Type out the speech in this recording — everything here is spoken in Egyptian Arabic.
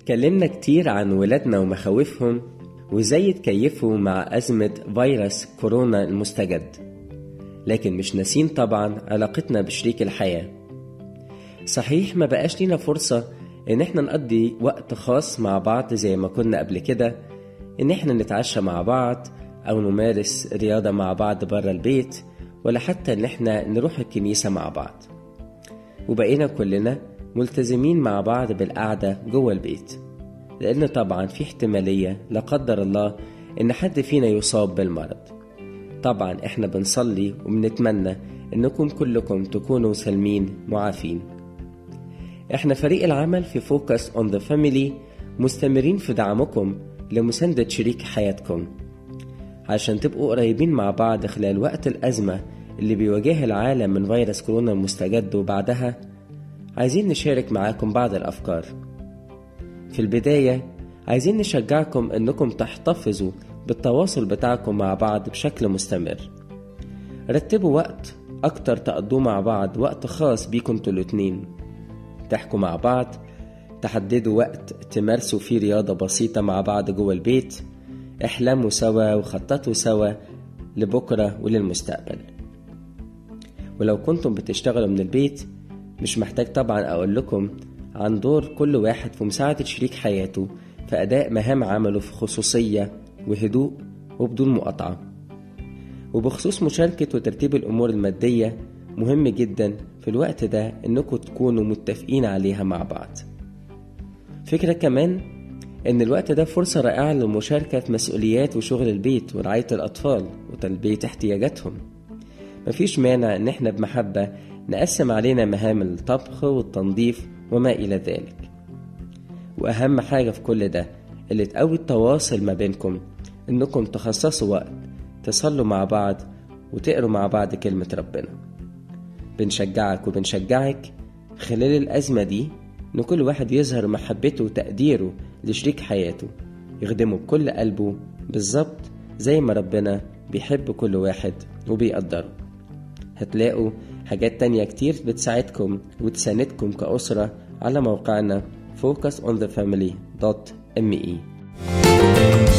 اتكلمنا كتير عن ولادنا ومخاوفهم وازاي يتكيفوا مع أزمة فيروس كورونا المستجد لكن مش ناسين طبعا علاقتنا بشريك الحياة صحيح ما بقاش لينا فرصة إن احنا نقضي وقت خاص مع بعض زي ما كنا قبل كده إن احنا نتعشى مع بعض أو نمارس رياضة مع بعض برا البيت ولا حتى إن احنا نروح الكنيسة مع بعض وبقينا كلنا ملتزمين مع بعض بالقعدة جوه البيت لأن طبعا في احتمالية لا قدر الله إن حد فينا يصاب بالمرض طبعا احنا بنصلي وبنتمنى انكم كلكم تكونوا سالمين معافين احنا فريق العمل في فوكس اون ذا فاميلي مستمرين في دعمكم لمساندة شريك حياتكم عشان تبقوا قريبين مع بعض خلال وقت الأزمة اللي بيواجهها العالم من فيروس كورونا المستجد وبعدها عايزين نشارك معاكم بعض الأفكار في البداية عايزين نشجعكم انكم تحتفظوا بالتواصل بتاعكم مع بعض بشكل مستمر رتبوا وقت أكتر تقضوه مع بعض وقت خاص بيكم انتوا الاتنين تحكوا مع بعض تحددوا وقت تمارسوا فيه رياضة بسيطة مع بعض جوه البيت احلموا سوا وخططوا سوا لبكرة وللمستقبل ولو كنتم بتشتغلوا من البيت مش محتاج طبعا أقول لكم عن دور كل واحد في مساعدة شريك حياته في أداء مهام عمله في خصوصية وهدوء وبدون مقاطعة وبخصوص مشاركة وترتيب الأمور المادية مهم جدا في الوقت ده إنكم تكونوا متفقين عليها مع بعض فكرة كمان إن الوقت ده فرصة رائعة للمشاركة في مسؤوليات وشغل البيت ورعاية الأطفال وتلبية احتياجاتهم مفيش مانع إن إحنا بمحبة نقسم علينا مهام الطبخ والتنظيف وما إلى ذلك وأهم حاجة في كل ده اللي تقوي التواصل ما بينكم إنكم تخصصوا وقت تصلوا مع بعض وتقروا مع بعض كلمة ربنا بنشجعك وبنشجعك خلال الأزمة دي إن كل واحد يظهر محبته وتقديره لشريك حياته يخدمه بكل قلبه بالظبط زي ما ربنا بيحب كل واحد وبيقدره هتلاقوا حاجات تانية كتير بتساعدكم وتساندكم كأسرة على موقعنا focusonthefamily.me